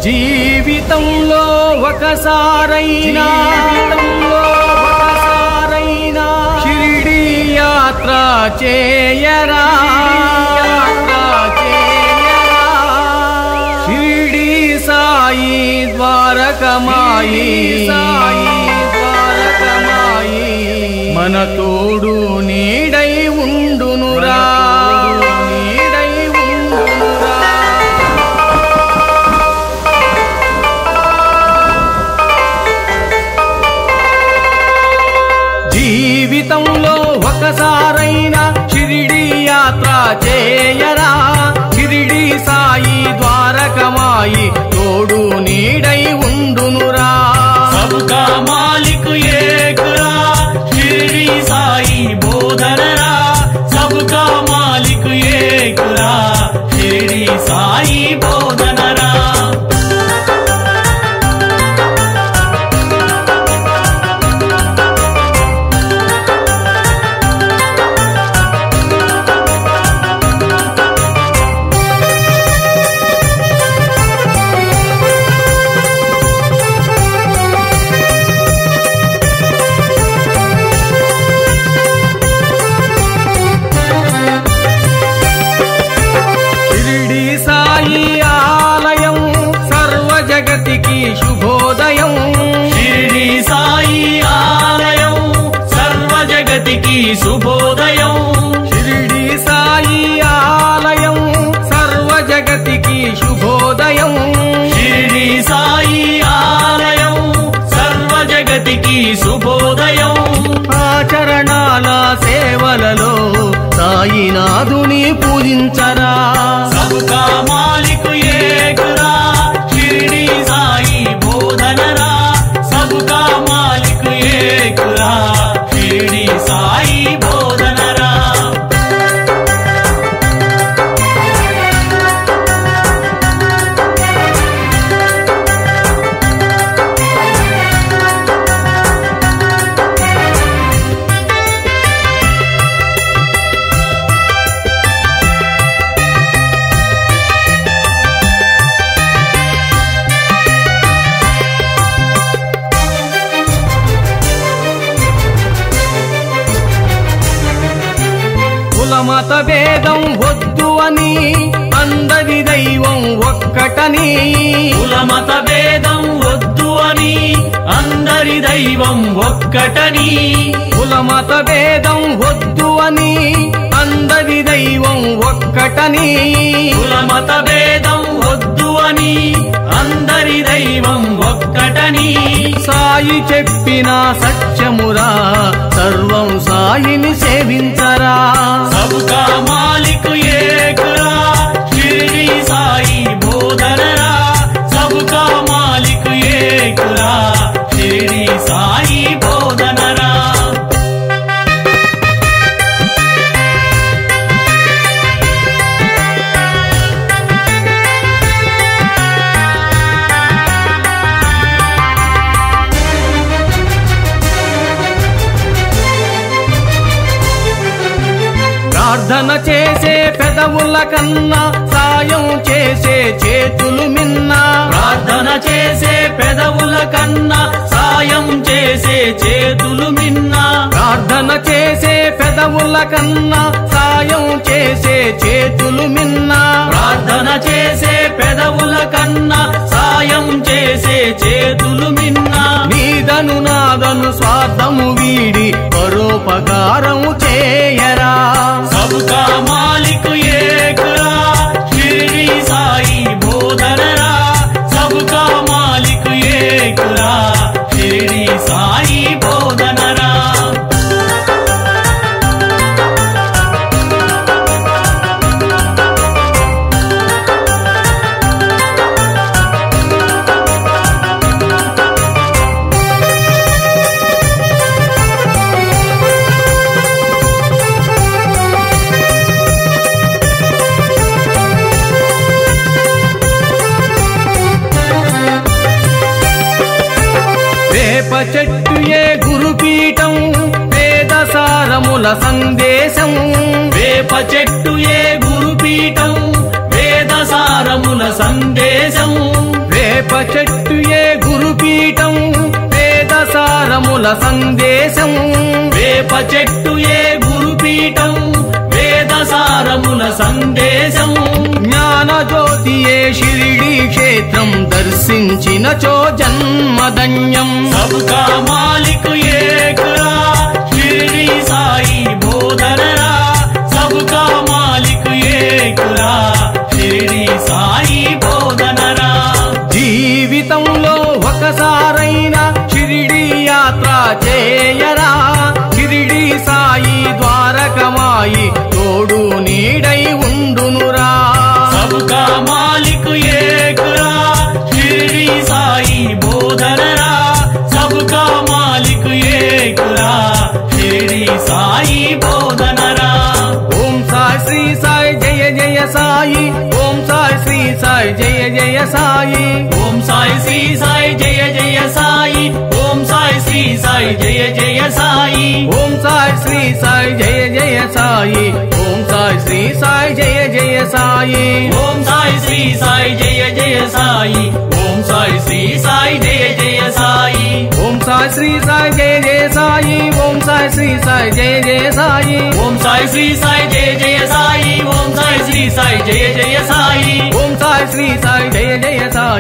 జీవితంలో ఒకసారైనా జీవితంలో ఒకసారైనా షిరిడి యాత్ర చేయరా యాత్ర చేయరా షిరిడి సాయి ద్వారకమాయి సాయి ద్వారకమాయి మన తోడు నీడై ఉండునురా నీడై ఉండునురా జీవితంలో ఒకసారైనా షిరిడి యాత్ర చేయరా షిరిడి సాయి ద్వారకమాయి తోడు నీడై ఉండునురా सबका मालिक एक रा शिरडी साई बोधनरा सबका मालिक एक रा शिरडी साई बोधनरा షిరిడి సాయి ఆలయం సర్వ జగతికి శుభోదయం शिरडी साई आलयं सर्व जगतिकी శుభోదయం షిరిడి సాయి ఆలయం సర్వ జగతికి శుభోదయం షిరిడి సాయి ఆలయం సర్వ జగతికి శుభోదయం ఆచరణాల సేవలలో సాయినాథుని పూజించరా सबका मालिक एक रा शिरडी साई बोधनरा सबका मालिक एक रा शिरडी साई बोधनरा కులమత భేదం వద్దు అని అందరి దైవం ఒక్కటని కులమత భేదం వద్దు అని అందరి దైవం ఒక్కటని కులమత భేదం వద్దు అని అందరి దైవం ఒక్కటని కులమత భేదం వద్దు అని అందరి దైవం ఒక్కటని సాయి చెప్పిన సత్యమురా సర్వం సాయిని సేవించరా सबका मालिक एक रा शिरडी साई बोधनरा सबका मालिक एक रा शिरडी साई बोधनरा ప్రార్థన చేసే పెదవుల కన్నా సాయం చేసే చేతులు మిన్నా ప్రార్థన చేసే పెదవుల కన్నా సాయం చేసే చేతులు మిన్నా ప్రార్థన చేసే పెదవుల కన్నా సాయం చేసే చేతులు మిన్నా ప్రార్థన చేసే పెదవుల కన్నా సాయం చేసే చేతులు మిన్నా నీదను నాదను స్వార్థము వీడి పరోపకారము చేయరా सबका मालिक एक रा शिरडी साई बोधनरा सबका मालिक एक रा शिरडी साई बोधनरा వేప చెట్టు ఏ గురుపీఠం వేద సారముల సందేశం వేప చెట్టు ఏ గురుపీఠం వేద సారముల సందేశం వేప సందేశం వేప చెట్టు ఏ గురుపీఠం వేదసారముల సందేశం జ్ఞాన జ్యోతియే షిరిడి క్షేత్రం దర్శించినచో జన్మధన్యం సబ్కా మాలిక్ ఏకరా షిరిడి సాయి బోధనరా సబ్కా మాలిక్ ఏకరా షిరిడి సాయి బోధనరా జీవితంలో ఒకసారైనా షిరిడి యాత్ర చేయరా షిరిడి సాయి ద్వారకమాయి తోడు నీడై ఉండునురా సబ్కా మాలిక్ ఏకరా షిరిడి సాయి బోధనరా సబ్కా మాలిక్ ఏకరా షిరిడి సాయి బోధనరా ఓం సాయి శ్రీ సాయి జయ జయ సాయి ఓం సాయి శ్రీ సాయి జయ జయ సాయి ఓం సాయి శ్రీ సాయి జయ జయ సాయి ఓం సాయి శ్రీ సాయి జయ జయ సాయి ఓం సాయి శ్రీ సాయి జయ జయ సాయి ఓం సాయి శ్రీ సాయి జయ జయ సాయి ఓం సాయి శ్రీ సాయి జయ జయ సాయి ఓం సాయి శ్రీ సాయి జయ జయ సాయి ఓం సాయి శ్రీ సాయి జయ జయ సాయి ఓం సాయి శ్రీ సాయి జయ జయ సాయి ఓం సాయి శ్రీ సాయి జయ జయ సాయి ఓం సాయి శ్రీ సాయి జయ జయ సాయి ఓం సాయి శ్రీ సాయి జయ జయ సాయి